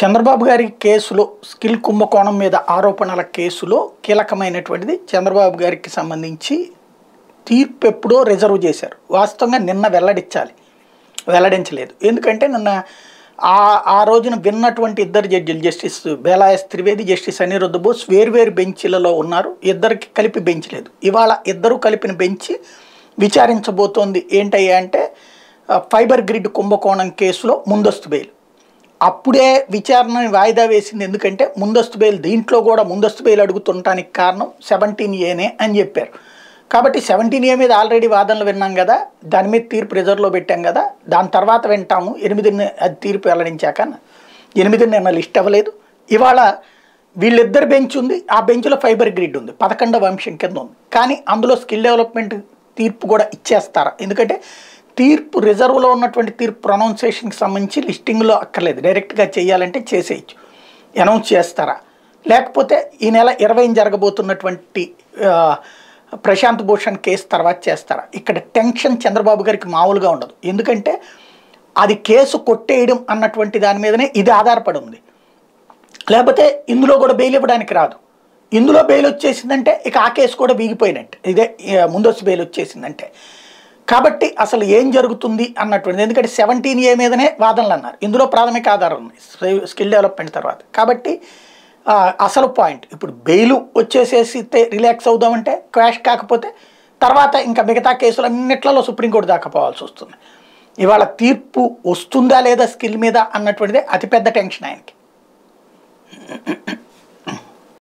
చంద్రబాబు గారి కేసులో స్కిల్ కుంభకోణం మీద ఆరోపణల కేసులో కీలకమైనటువంటిది చంద్రబాబు గారికి సంబంధించి తీర్పు ఎప్పుడో రిజర్వ్ చేశారు వాస్తవంగా నిన్న వెల్లడించాలి వెల్లడించలేదు ఎందుకంటే నిన్న ఆ ఆ రోజున విన్నటువంటి ఇద్దరు జడ్జిలు జస్టిస్ బేలాయస్ త్రివేది జస్టిస్ అనిరుద్ధ బోస్ వేర్వేరు బెంచ్లలో ఉన్నారు ఇద్దరికి కలిపి బెంచ్ లేదు ఇవాళ ఇద్దరు కలిపిన బెంచ్ విచారించబోతోంది ఏంటయ్యా అంటే ఆ, ఫైబర్ గ్రిడ్ కుంభకోణం కేసులో ముందస్తు బెయిల్ అప్పుడే విచారణని వాయిదా వేసింది ఎందుకంటే ముందస్తు బెయిల్ దీంట్లో కూడా ముందస్తు బెయిల్ అడుగుతుంటానికి కారణం సెవెంటీన్ ఏనే అని చెప్పారు కాబట్టి సెవెంటీన్ ఏ మీద ఆల్రెడీ వాదనలు విన్నాం కదా దాని మీద తీర్పు రిజర్వ్లో పెట్టాం కదా దాని తర్వాత వింటాము ఎనిమిది అది తీర్పు వెల్లడించాక ఎనిమిది నిన్న లిస్ట్ అవ్వలేదు ఇవాళ వీళ్ళిద్దరు బెంచ్ ఉంది ఆ బెంచ్లో ఫైబర్ గ్రిడ్ ఉంది పదకొండవ అంశం కింద ఉంది కానీ అందులో స్కిల్ డెవలప్మెంట్ తీర్పు కూడా ఇచ్చేస్తారా ఎందుకంటే తీర్పు రిజర్వ్లో ఉన్నటువంటి తీర్పు ప్రొనౌన్సియేషన్కి సంబంధించి లిస్టింగ్లో అక్కర్లేదు డైరెక్ట్గా చేయాలంటే చేసేయచ్చు అనౌన్స్ చేస్తారా లేకపోతే ఈ నెల ఇరవై జరగబోతున్నటువంటి ఆ, ప్రశాంత్ భూషణ్ కేసు తర్వాత చేస్తారా ఇక్కడ టెన్షన్ చంద్రబాబు గారికి మామూలుగా ఉండదు ఎందుకంటే అది కేసు కొట్టేయడం అన్నటువంటి దాని మీదనే ఇది ఆధారపడి ఉంది లేకపోతే ఇందులో కూడా బెయిల్ ఇవ్వడానికి రాదు ఇందులో బెయిల్ వచ్చేసిందంటే ఇక ఆ కేసు కూడా వీగిపోయినట్టు ఇదే ఆ, ముందస్తు బెయిల్ వచ్చేసిందంటే కాబట్టి అసలు ఏం జరుగుతుంది అన్నటువంటిది ఎందుకంటే సెవెంటీన్ ఏ మీదనే వాదనలు అన్నారు ఇందులో ప్రాథమిక ఆధారం ఉంది స్కిల్- స్కిల్ డెవలప్మెంట్ తర్వాత కాబట్టి ఆ, అసలు పాయింట్ ఇప్పుడు బెయిల్ వచ్చేసేసితే రిలాక్స్ అవుదామంటే క్వాష్ కాకపోతే తర్వాత ఇంకా మిగతా కేసులన్నిట్లలో సుప్రీంకోర్టు దాకా పోవాల్సి వస్తుంది ఇవాళ తీర్పు వస్తుందా లేదా స్కిల్ మీద అన్నటువంటిదే అతిపెద్ద టెన్షన్ ఆయనకి